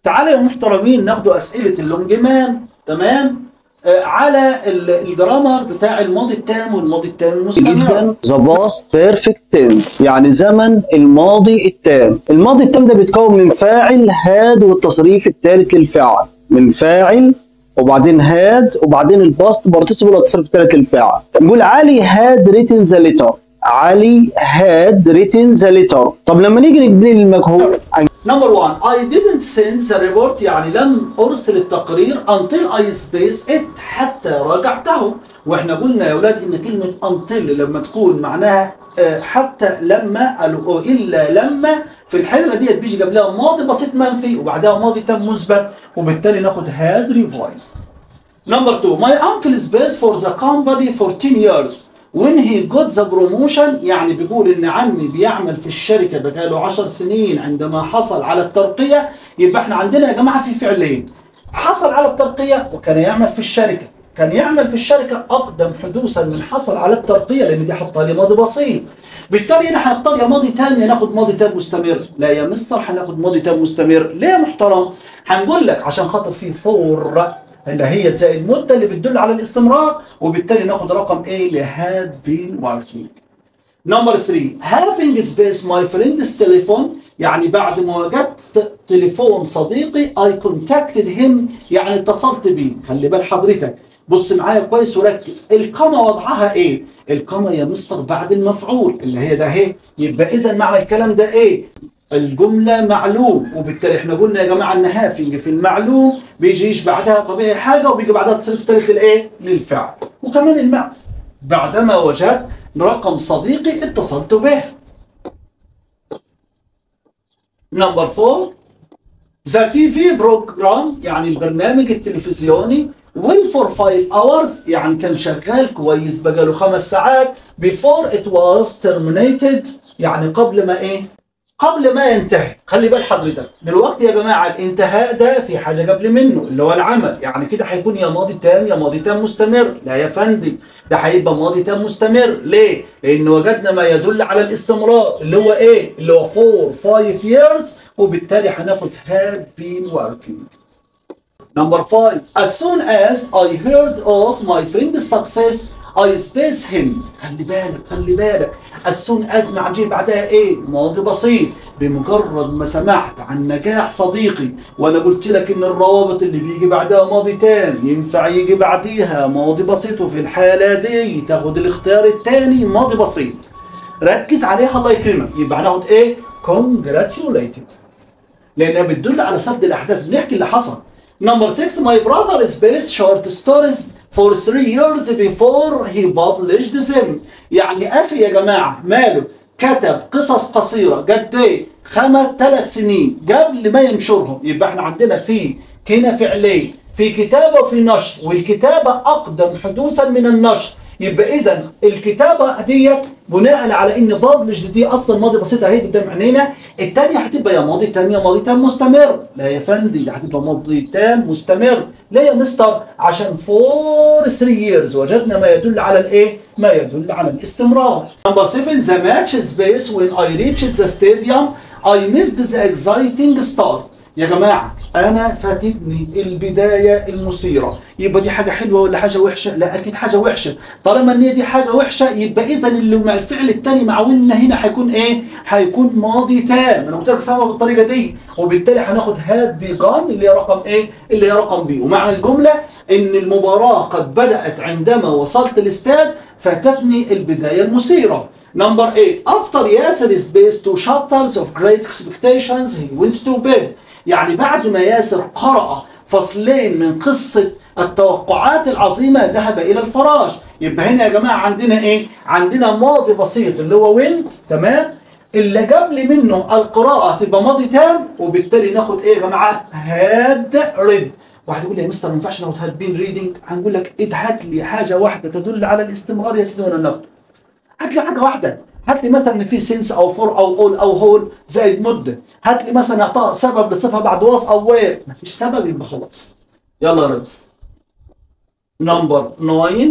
تعالى يا محترمين ناخدوا اسئله اللونجمان تمام آه على ال- الجرامر بتاع الماضي التام والماضي التام المستمر جدا ذا باست بيرفكت تنس يعني زمن الماضي التام الماضي التام ده بيتكون من فاعل هاد والتصريف الثالث للفعل من فاعل وبعدين هاد وبعدين الباست بارتيسيبل والتصريف الثالث للفعل نقول علي هاد ريتن ذا ليتر علي هاد ريتن ذا ليتر طب لما نيجي نبني المجهول نمبر 1 I didn't send the report يعني لم ارسل التقرير until I space it حتى راجعته واحنا قلنا يا اولاد ان كلمه until لما تكون معناها آه، حتى لما أو الا لما في الحاله ديت بيجي قبلها ماضي بسيط منفي وبعدها ماضي تام مثبت وبالتالي ناخد had revised Number two, my uncle is based for the company for 10 years. When he got the promotion يعني بيقول ان عمي بيعمل في الشركه بقاله 10 سنين عندما حصل على الترقيه يبقى احنا عندنا يا جماعه في فعلين حصل على الترقيه وكان يعمل في الشركه كان يعمل في الشركه اقدم حدوثا من حصل على الترقيه لان دي حطها لي ماضي بسيط بالتالي هنا هنختار يا ماضي تام يا ناخد ماضي تام مستمر لا يا مستر هناخد ماضي تام مستمر ليه يا محترم هنقول لك عشان خاطر في فور اللي هي زائد مده اللي بتدل على الاستمرار وبالتالي ناخد رقم ايه اللي هاد بين working نمبر 3 having space my friend's telephone يعني بعد ما وجدت تليفون صديقي I contacted him يعني اتصلت بيه خلي بال حضرتك بص معايا كويس وركز القمة وضعها ايه القمة يا مستر بعد المفعول اللي هي ده اهي يبقى اذا معنى الكلام ده ايه الجملة معلوم وبالتالي احنا قلنا يا جماعة ان هافنج في المعلوم بيجيش بعدها طبيعي حاجة وبيجي بعدها تصريف ثالث للايه للفعل وكمان المعنى بعدما وجدت رقم صديقي اتصلت به نمبر 4 ذا تي في بروجرام يعني البرنامج التلفزيوني will for 5 hours يعني كان شغال كويس بقاله خمس ساعات before it was terminated يعني قبل ما ايه قبل ما ينتهي خلي بال حضرتك دلوقتي يا جماعه الانتهاء ده في حاجه قبل منه اللي هو العمل يعني كده هيكون يا ماضي تام يا ماضي تام مستمر لا يا فندم ده هيبقى ماضي تام مستمر ليه؟ لان وجدنا ما يدل على الاستمرار اللي هو ايه؟ اللي هو 4 5 years وبالتالي هناخد had been working Number five, as soon as I heard of my friend's success, I space him. خلي بالك خلي بالك. As soon as مع جه بعدها ايه؟ ماضي بسيط. بمجرد ما سمعت عن نجاح صديقي وانا قلت لك ان الروابط اللي بيجي بعدها ماضي تام ينفع يجي بعديها ماضي بسيط وفي الحالة دي تاخد الاختيار الثاني ماضي بسيط. ركز عليها الله يكرمك. يبقى هناخد ايه؟ congratulated. لانها بتدل على سرد الاحداث بنحكي اللي حصل نمبر 6 my brother space short stories for three years before he published them يعني اخي يا جماعه ماله كتب قصص قصيره قد ايه خمس ثلاث سنين قبل ما ينشرهم يبقى احنا عندنا في هنا فعلين في كتابه وفي نشر والكتابه اقدم حدوثا من النشر يبقى اذا الكتابه ديت بناء على ان بابلش دي اصلا ماضي بسيط اهي قدام عينينا الثانيه هتبقى يا ماضي تام يا ماضي تام مستمر لا يا فندي ده هتبقى ماضي تام مستمر لا يا مستر عشان فور 3 years وجدنا ما يدل على الايه ما يدل على الاستمرار نمبر 7 the match space when I reached the stadium I missed the exciting start يا جماعة أنا فاتتني البداية المثيرة يبقى دي حاجة حلوة ولا حاجة وحشة؟ لا أكيد حاجة وحشة طالما إن هي دي حاجة وحشة يبقى إذا اللي مع الفعل التاني مع ونا هنا هيكون إيه؟ هيكون ماضي تام أنا قلت لك فاهمها بالطريقة دي وبالتالي هناخد هاد بيجان اللي هي رقم إيه؟ اللي هي رقم بي ومعنى الجملة إن المباراة قد بدأت عندما وصلت الاستاد فاتتني البداية المثيرة Number 8 After Yasser space two chapters of great expectations he went to bed يعني بعد ما ياسر قرأ فصلين من قصة التوقعات العظيمة ذهب إلى الفراش يبقى هنا يا جماعة عندنا إيه؟ عندنا ماضي بسيط اللي هو went تمام؟ اللي قبل منه القراءة تبقى ماضي تام وبالتالي ناخد إيه يا جماعة؟ had read واحد يقول لي يا مستر ما ينفعش ناخد had been reading هنقول لك إيه هات لي حاجة واحدة تدل على الاستمرار يا سيدي وأنا ناخد هات لي حاجة واحدة هات لي مثلا ان في سنس او فور او اول او هول زائد مده هات لي مثلا اعطاء سبب لصفه بعد واس او وير مفيش سبب يبقى خلاص يلا يا ريس نمبر 9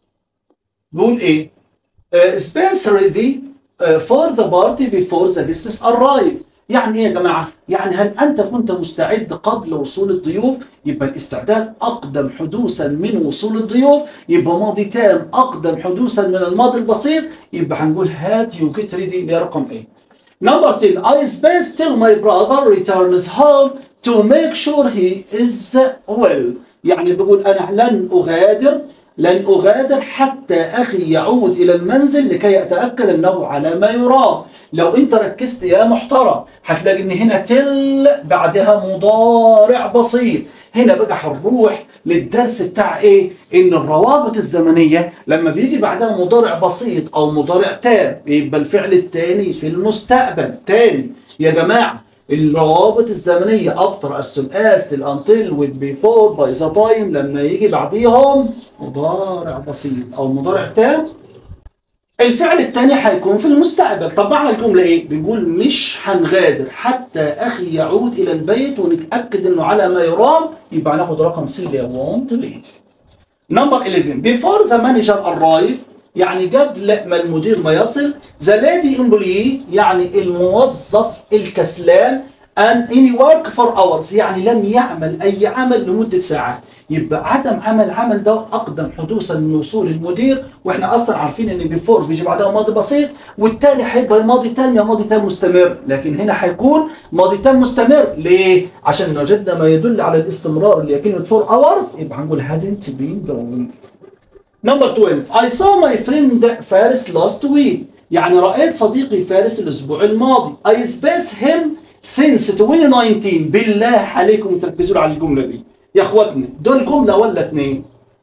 بيقول ايه سبيس ريدي فور ذا بارتي بيفور ذا guests arrive يعني ايه يا جماعه؟ يعني هل انت كنت مستعد قبل وصول الضيوف؟ يبقى الاستعداد اقدم حدوثا من وصول الضيوف، يبقى ماضي تام اقدم حدوثا من الماضي البسيط، يبقى هنقول هات يو جيت ريدي اللي هي رقم ايه؟ Number 10 I space till my brother returns home to make sure he is well يعني بيقول أنا لن أغادر لن أغادر حتى أخي يعود إلى المنزل لكي أتأكد أنه على ما يرام لو أنت ركزت يا محترم هتلاقي إن هنا تل بعدها مضارع بسيط هنا بقى هنروح للدرس بتاع ايه؟ ان الروابط الزمنيه لما بيجي بعدها مضارع بسيط او مضارع تام يبقى الفعل التاني في المستقبل تاني يا جماعه الروابط الزمنيه افتر الثلاث الانتل والبيفور باي ذا تايم لما يجي بعديهم مضارع بسيط او مضارع تام الفعل الثاني هيكون في المستقبل طب معنى الجمله ايه بيقول مش هنغادر حتى اخي يعود الى البيت ونتاكد انه على ما يرام يبقى هناخد رقم سي اللي won't leave نمبر 11 before the manager arrive يعني قبل ما المدير ما يصل the lady employee يعني الموظف الكسلان and any work for hours يعني لم يعمل اي عمل لمده ساعات يبقى عدم عمل عمل ده اقدم حدوثا من وصول المدير واحنا اصلا عارفين ان بيفور بيجي بعدها ماضي بسيط والتاني هيبقى ماضي تام يا ماضي تام مستمر لكن هنا هيكون ماضي تام مستمر ليه؟ عشان وجدنا ما يدل على الاستمرار اللي هي كلمه فور اورز يبقى هنقول hadn't been gone نمبر 12 I saw my friend فارس last week يعني رأيت صديقي فارس الأسبوع الماضي I space him since 2019 بالله عليكم تركزوا على الجملة دي يا اخواتنا دول جملة ولا اتنين؟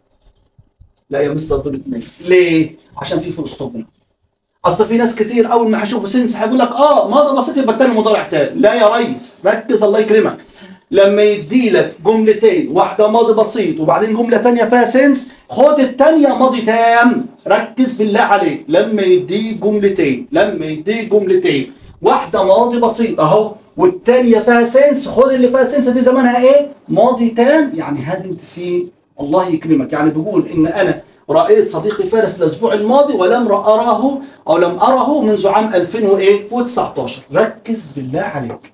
لا يا مستر دول اتنين ليه؟ عشان في فول ستوب هنا. اصل في ناس كتير اول ما هيشوفوا سنس هيقول لك اه ماضي بسيط يبقى التاني مضارع تاني لا يا ريس ركز الله يكرمك لما يدي لك جملتين واحدة ماضي بسيط وبعدين جملة تانية فيها سنس خد التانية ماضي تام ركز بالله عليك لما يديك جملتين لما يديك جملتين واحدة ماضي بسيط اهو والتانية فيها سنس خد اللي فيها سنس دي زمانها ايه ماضي تام يعني هادم تسي الله يكرمك يعني بيقول ان انا رأيت صديقي فارس الأسبوع الماضي ولم أراه أو لم أره منذ عام 2019 ركز بالله عليك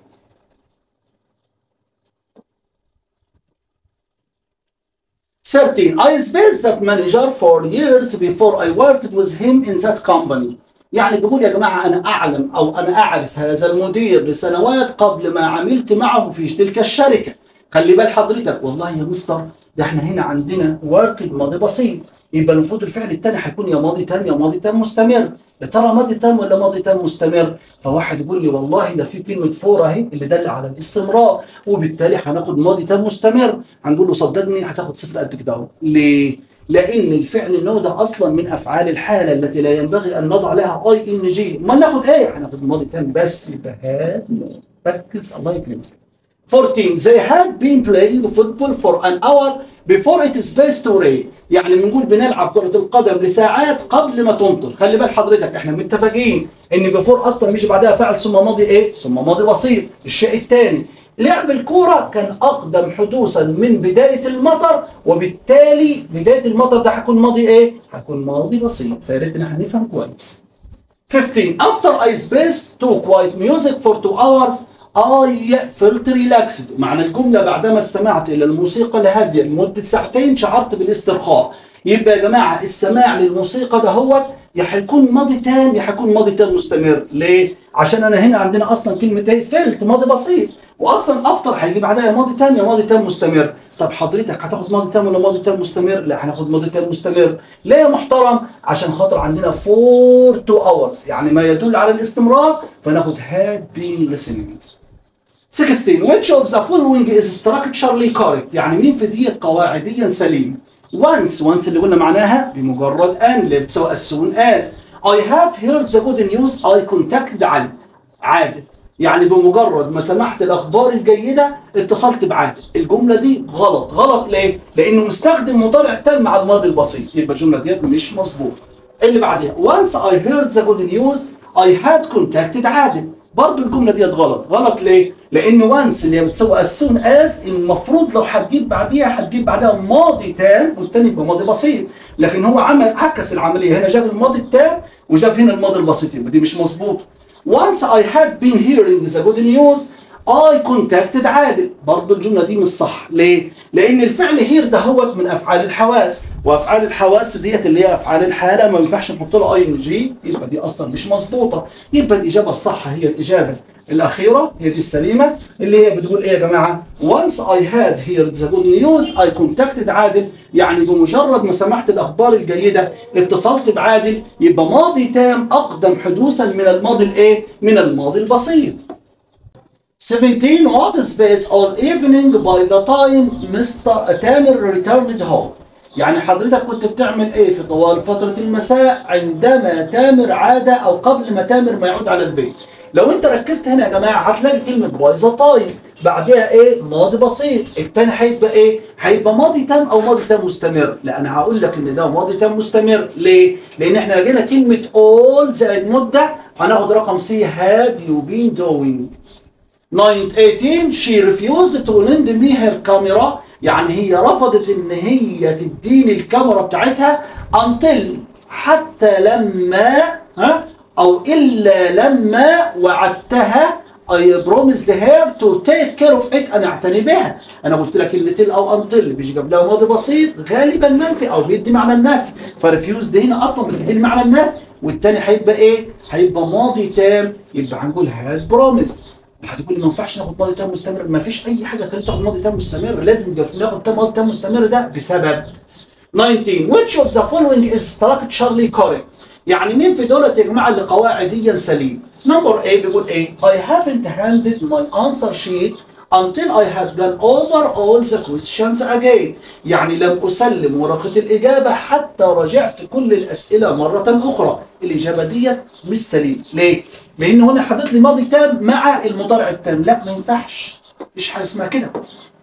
Thirteen, I spaced that manager for years before I worked with him in that company. يعني بيقول يا جماعة أنا أعلم أو أنا أعرف هذا المدير لسنوات قبل ما عملت معه في تلك الشركة. خلي بال حضرتك والله يا مستر ده احنا هنا عندنا worked ماضي بسيط يبقى المفروض الفعل الثاني هيكون يا ماضي تام يا ماضي تام مستمر يا ترى ماضي تام ولا ماضي تام مستمر فواحد يقول لي والله ده في كلمه فور اهي اللي دل على الاستمرار وبالتالي هناخد ماضي تام مستمر هنقول له صدقني هتاخد صفر قد كده اهو ليه؟ لان الفعل نو ده اصلا من افعال الحاله التي لا ينبغي ان نضع لها اي ان جي ما ناخد ايه؟ هناخد ماضي تام بس يبقى هاد ركز الله يكرمك 14 they had been playing football for an hour before it is based to rain يعني بنقول بنلعب كرة القدم لساعات قبل ما تمطر خلي بال حضرتك احنا متفقين ان بيفور اصلا مش بعدها فعل ثم ماضي ايه ثم ماضي بسيط الشيء الثاني لعب الكورة كان أقدم حدوثا من بداية المطر وبالتالي بداية المطر ده هيكون ماضي إيه؟ هيكون ماضي بسيط فيا ريت إن احنا نفهم كويس. 15 After I spaced to quiet music for two hours I felt relaxed معنى الجملة بعدما استمعت إلى الموسيقى الهادية لمدة ساعتين شعرت بالاسترخاء يبقى يا جماعة السماع للموسيقى ده هو يا هيكون ماضي تام يا هيكون ماضي تام مستمر ليه؟ عشان أنا هنا عندنا أصلا كلمة إيه؟ فيلت ماضي بسيط واصلا افتر هيجي بعدها يا ماضي تام يا ماضي تام مستمر طب حضرتك هتاخد ماضي تام ولا ماضي تام مستمر لا هناخد ماضي تام مستمر ليه يا محترم عشان خاطر عندنا فور تو اورز يعني ما يدل على الاستمرار فناخد هاد بين listening 16 which of the following is structurally correct يعني مين في ديت قواعديا سليم once once اللي قلنا معناها بمجرد ان اللي بتساوي as soon as I have heard the good news I contacted عادل عادل يعني بمجرد ما سمعت الاخبار الجيده اتصلت بعادل الجمله دي غلط غلط ليه لانه مستخدم مضارع تام مع الماضي البسيط يبقى الجمله ديت مش مظبوطه اللي بعديها once I heard the good news I had contacted عادل برضه الجمله ديت غلط غلط ليه لان وانس اللي هي بتساوي as soon as المفروض لو هتجيب بعديها هتجيب بعدها ماضي تام والتاني يبقى ماضي بسيط لكن هو عمل عكس العمليه هنا جاب الماضي التام وجاب هنا الماضي البسيط يبقى دي مش مظبوطه once I had been hearing the good news I contacted عادل برضه الجملة دي مش صح ليه؟ لأن الفعل هير ده هو من أفعال الحواس وأفعال الحواس ديت اللي هي أفعال الحالة ما ينفعش نحط له اي ان جي يبقى دي أصلا مش مظبوطة يبقى الإجابة الصح هي الإجابة الأخيرة هي دي السليمة اللي هي بتقول إيه يا جماعة؟ once I had heard the good news I contacted عادل يعني بمجرد ما سمعت الأخبار الجيدة اتصلت بعادل يبقى ماضي تام أقدم حدوثا من الماضي الإيه؟ من الماضي البسيط 17 what space all evening by the time Mr. تامر returned home يعني حضرتك كنت بتعمل ايه في طوال فترة المساء عندما تامر عاد او قبل ما تامر ما يعود على البيت لو انت ركزت هنا يا جماعة هتلاقي كلمة باي ذا تايم بعدها ايه ماضي بسيط التاني هيبقى ايه هيبقى ماضي تام او ماضي تام مستمر لا انا هقول لك ان ده ماضي تام مستمر ليه لان احنا لقينا كلمة all زائد مدة هناخد رقم سي had you been doing 918 she refused to lend me her camera يعني هي رفضت ان هي تديني الكاميرا بتاعتها until حتى لما ها او الا لما وعدتها I promised her to take care of it انا اعتني بها انا قلت لك ان till او until بيجي قبلها ماضي بسيط غالبا منفي او بيدي معنى النفي فريفيوز دي هنا اصلا بتدي معنى النفي والتاني هيبقى ايه هيبقى ماضي تام يبقى هنقول had promised هتقول لي ما ينفعش ناخد ماضي تام مستمر ما فيش اي حاجه تخليك تاخد ماضي تام مستمر لازم ناخد ماضي تام مستمر ده بسبب 19 which of the following is structurally correct يعني مين في دولة يا جماعه اللي قواعديا سليم نمبر A بيقول ايه I haven't handed my answer sheet until I had gone over all the questions again يعني لم أسلم ورقة الإجابة حتى رجعت كل الأسئلة مرة أخرى الإجابة دي مش سليم ليه؟ لأن هنا حدث لي ماضي تام مع المضارع التام لا ما ينفعش مفيش حاجة اسمها كده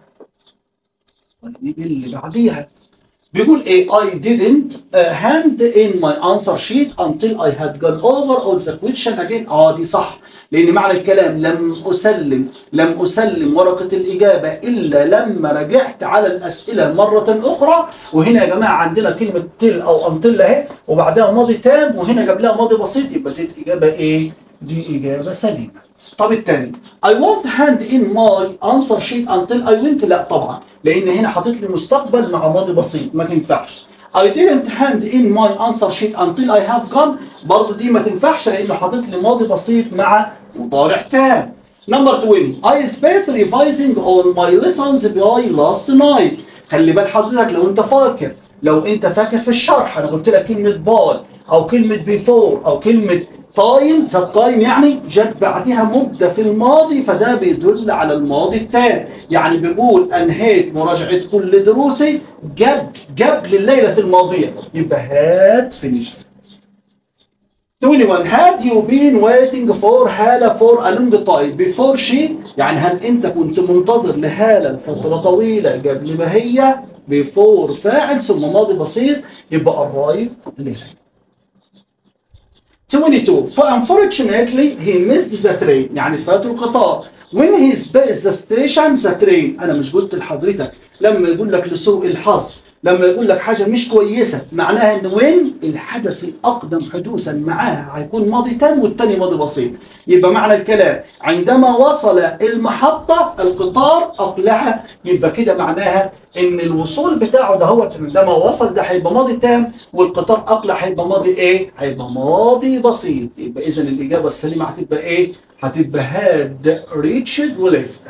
نيجي اللي بعديها بيقول ايه I didn't uh, hand in my answer sheet until I had gone over all the question again اه دي صح لان معنى الكلام لم اسلم لم اسلم ورقه الاجابه الا لما رجعت على الاسئله مره اخرى وهنا يا جماعه عندنا كلمه تل او انتل اهي وبعدها ماضي تام وهنا قبلها ماضي بسيط يبقى دي اجابه ايه؟ دي اجابه سليمه. طب الثاني I won't hand in my answer sheet until I went لا طبعا لان هنا حاطط لي مستقبل مع ماضي بسيط ما تنفعش. I didn't hand in my answer sheet until I have gone برضه دي ما تنفعش لانه حاطط لي ماضي بسيط مع مضارع تام. نمبر 20 I spaced revising all my lessons by last night خلي بال حضرتك لو انت فاكر لو انت فاكر في الشرح انا قلت لك كلمه باي او كلمه بيفور او كلمه تايم ذات تايم يعني جت بعدها مده في الماضي فده بيدل على الماضي التام يعني بيقول انهيت مراجعه كل دروسي قبل قبل الليله الماضيه يبقى هاد فينيشد 21 had you been waiting for هالة for a long time before she يعني هل انت كنت منتظر لهالة لفترة طويلة قبل ما هي before فاعل ثم ماضي بسيط يبقى arrive later 22 فunfortunately he missed the train يعني فاته القطار when he spaced the station the train انا مش قلت لحضرتك لما يقول لك لسوء الحظ لما يقول لك حاجه مش كويسه معناها ان وين الحدث الاقدم حدوثا معاها هيكون ماضي تام والتاني ماضي بسيط يبقى معنى الكلام عندما وصل المحطه القطار اقلع يبقى كده معناها ان الوصول بتاعه ده هو عندما وصل ده هيبقى ماضي تام والقطار اقلع هيبقى ماضي ايه هيبقى ماضي بسيط يبقى اذا الاجابه السليمه هتبقى ايه هتبقى هاد ريتشد وليفت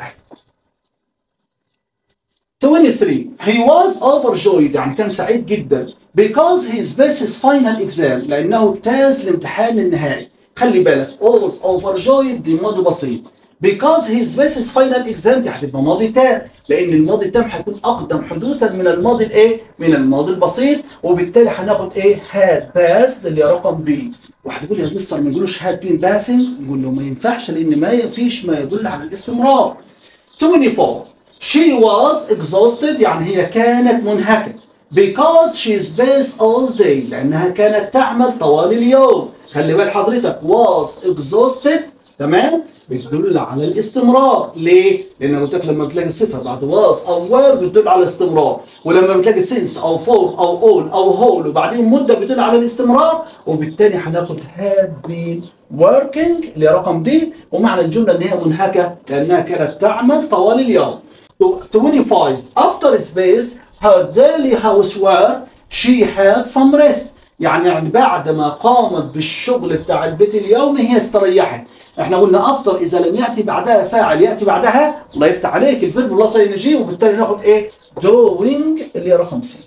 23 he was overjoyed يعني كان سعيد جدا because he passed his final exam لأنه اجتاز الامتحان النهائي خلي بالك was overjoyed دي ماضي بسيط because he passed his final exam دي هتبقى ماضي تام لأن الماضي التام هيكون أقدم حدوثا من الماضي الإيه؟ من الماضي البسيط وبالتالي هناخد إيه؟ had passed اللي هي رقم B واحد يقول يا مستر ما يقولوش had been passing نقول له ما ينفعش لأن ما فيش ما يدل على الاستمرار 24 She was exhausted يعني هي كانت منهكة because she spent all day لأنها كانت تعمل طوال اليوم خلي بال حضرتك was exhausted تمام بتدل على الاستمرار ليه لان قلت لك لما بتلاقي صفه بعد واس او وير بتدل على الاستمرار ولما بتلاقي سينس او فور او اول او هول وبعدين مده بتدل على الاستمرار وبالتالي هناخد هاد بين working اللي هي رقم دي ومعنى الجمله ان هي منهكه لانها كانت تعمل طوال اليوم 25 after space her daily housework she had some rest يعني يعني بعد ما قامت بالشغل بتاع البيت اليومي هي استريحت احنا قلنا افتر اذا لم ياتي بعدها فاعل ياتي بعدها الله يفتح عليك الفيرب بلس ان جي وبالتالي ناخد ايه دوينج اللي هي رقم سي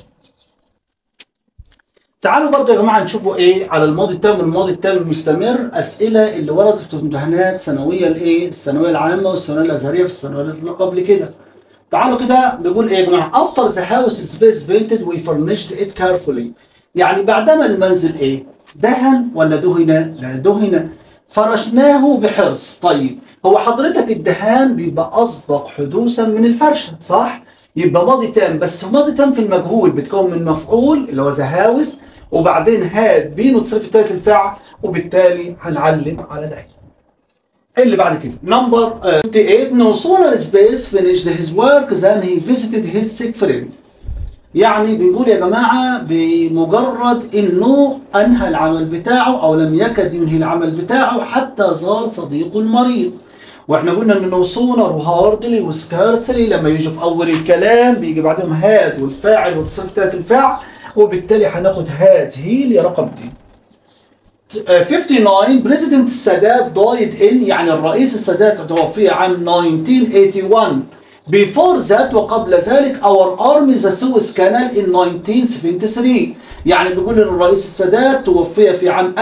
تعالوا برضه يا جماعه نشوفوا ايه على الماضي التام والماضي التام المستمر اسئله اللي وردت في امتحانات سنويه الايه الثانويه العامه والثانويه الازهريه في الثانويه اللي قبل كده تعالوا كده بيقول ايه يا جماعه after the house is best painted we furnished it carefully يعني بعدما المنزل ايه دهن ولا دهن لا دهن فرشناه بحرص طيب هو حضرتك الدهان بيبقى اسبق حدوثا من الفرشه صح يبقى ماضي تام بس ماضي تام في المجهول بتكون من مفعول اللي هو ذا هاوس وبعدين هاد بين وتصرف تالت الفعل وبالتالي هنعلم على ده اللي بعد كده نمبر 58 no sooner space finished his work than he visited his sick friend يعني بنقول يا جماعة بمجرد انه انهى العمل بتاعه او لم يكد ينهي العمل بتاعه حتى زار صديقه المريض واحنا قلنا ان نو سونر وهاردلي وسكارسلي لما يجوا في اول الكلام بيجي بعدهم هاد والفاعل وتصرف تلات الفعل وبالتالي هناخد هاد هي اللي رقم دي 59 بريزيدنت السادات دايد ان يعني الرئيس السادات توفي عام 1981 Before that وقبل ذلك our army the Suez Canal in 1973 يعني بيقول ان الرئيس السادات توفي في عام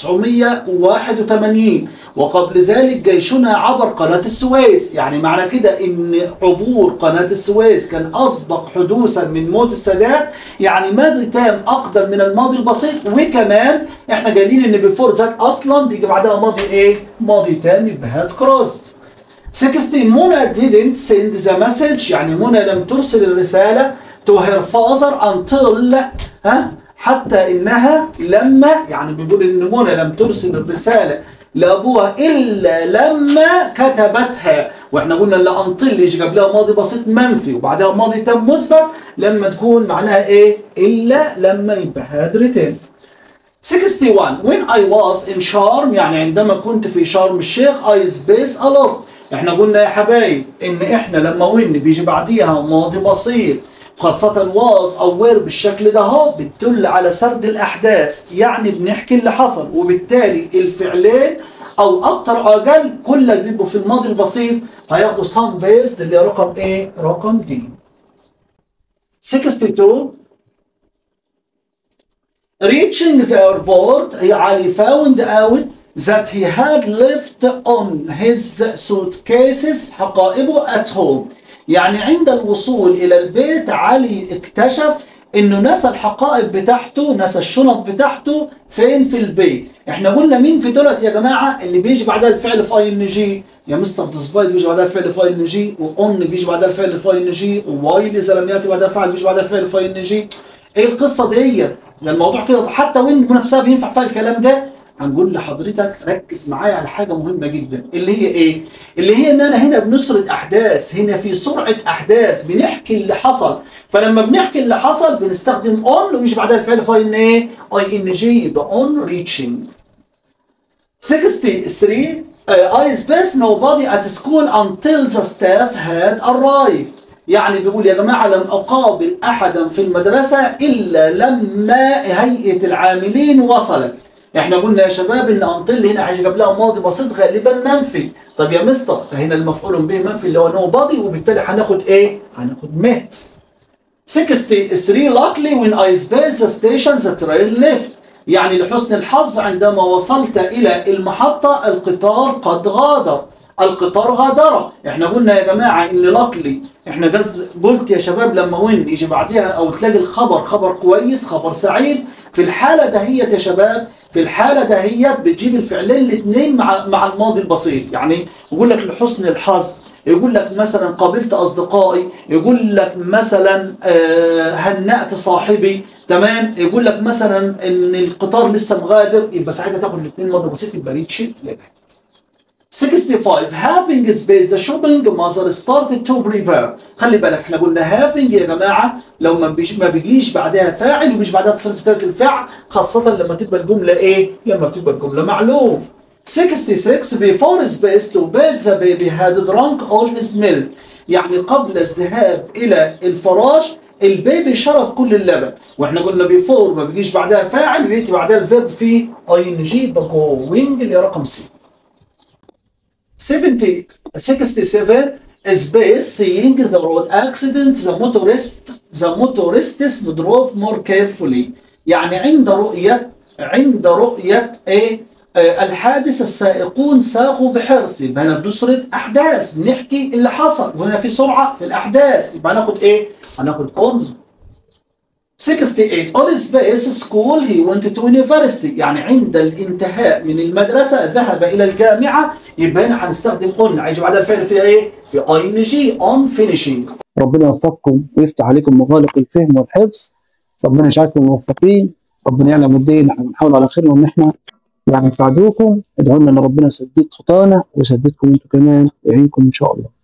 1981 وقبل ذلك جيشنا عبر قناة السويس يعني معنى كده ان عبور قناة السويس كان اسبق حدوثا من موت السادات يعني ماضي تام اقدم من الماضي البسيط وكمان احنا قايلين ان بيفور ذات اصلا بيجي بعدها ماضي ايه ماضي تام يبقى هات كروزد 60 منى didn't send the message يعني منى لم ترسل الرسالة to her father until ها حتى انها لما يعني بيقول ان منى لم ترسل الرسالة لابوها الا لما كتبتها واحنا قلنا اللي انطل يجي قبلها ماضي بسيط منفي وبعدها ماضي تام مثبت لما تكون معناها ايه الا لما يبقى هاد ريتين 61 when I was in شرم يعني عندما كنت في شرم الشيخ I space a lot احنا قلنا يا حبايب ان احنا لما وين بيجي بعديها ماضي بسيط خاصة واز او وير بالشكل ده اهو بتدل على سرد الاحداث يعني بنحكي اللي حصل وبالتالي الفعلين او اكتر او اقل كل اللي بيبقوا في الماضي البسيط هياخدوا سام بيست اللي هي رقم ايه؟ رقم دي 62 Reaching the airport Ali found out that he had left on his suitcases حقائبه at home يعني عند الوصول إلى البيت علي اكتشف انه نسى الحقائب بتاعته نسى الشنط بتاعته فين في البيت احنا قلنا مين في دولت يا جماعه اللي بيجي بعدها الفعل في اي ان جي يا مستر ديسبايت بيجي بعدها الفعل في اي ان جي واون بيجي بعدها الفعل في اي ان جي ووايل اذا لم ياتي بعدها فعل بيجي بعدها الفعل في اي ان جي ايه القصه ديت الموضوع كده حتى وين نفسها بينفع فيها الكلام ده هنقول لحضرتك ركز معايا على حاجة مهمة جدا اللي هي ايه؟ اللي هي ان انا هنا بنسرد احداث هنا في سرعة احداث بنحكي اللي حصل فلما بنحكي اللي حصل بنستخدم اون ويجي بعدها الفعل فاين ايه؟ اي ان جي يبقى اون ريتشنج 63 uh, I spaced nobody at school until the staff had arrived يعني بيقول يا جماعة لم أقابل أحدا في المدرسة إلا لما هيئة العاملين وصلت احنا قلنا يا شباب ان انطل هنا هيجي قبلها ماضي بسيط غالبا منفي طب يا مستر هنا المفعول به منفي اللي هو نو بادي وبالتالي هناخد ايه هناخد مات 63 luckily when I spaced the station the train left يعني لحسن الحظ عندما وصلت الى المحطة القطار قد غادر القطار غادر احنا قلنا يا جماعة ان لاكلي احنا قلت يا شباب لما وين يجي بعدها او تلاقي الخبر خبر كويس خبر سعيد في الحالة دهيت يا شباب في الحالة دهيت بتجيب الفعلين الاثنين مع مع الماضي البسيط يعني يقول لك لحسن الحظ يقول لك مثلا قابلت اصدقائي يقول لك مثلا آه هنأت صاحبي تمام يقول لك مثلا ان القطار لسه مغادر يبقى ساعتها تاخد الاثنين ماضي بسيط يبقى ريتش 65 having space the shopping mother started to prepare خلي بالك احنا قلنا having يا جماعه لو ما بيجي ما بيجيش بعدها فاعل وبيجي بعدها تصريف ثالث الفعل خاصه لما تبقى الجمله ايه؟ لما بتبقى الجمله معلوم 66 before space to bed the baby had drunk all his milk يعني قبل الذهاب الى الفراش البيبي شرب كل اللبن واحنا قلنا بيفور ما بيجيش بعدها فاعل وياتي بعدها الفيرب في اي ان جي جوينج اللي رقم سي 70 67 space seeing the road accident the motorist the motorists drove more carefully يعني عند رؤية عند رؤية ايه آه، الحادث السائقون ساقوا بحرص يبقى هنا بنسرد احداث بنحكي اللي حصل وهنا في سرعه في الاحداث يبقى هناخد ايه؟ هناخد اون 68 on space school he went to university يعني عند الانتهاء من المدرسة ذهب إلى الجامعة يبقى هنا هنستخدم on هيجي بعدها الفعل في إيه؟ في اي ان جي on finishing ربنا يوفقكم ويفتح عليكم مغالق الفهم والحفظ ربنا يجعلكم موفقين ربنا يعلم الدين احنا بنحاول على خير وان احنا يعني نساعدوكم ادعوا لنا ان ربنا يسدد خطانا ويسددكم انتم كمان ويعينكم ان شاء الله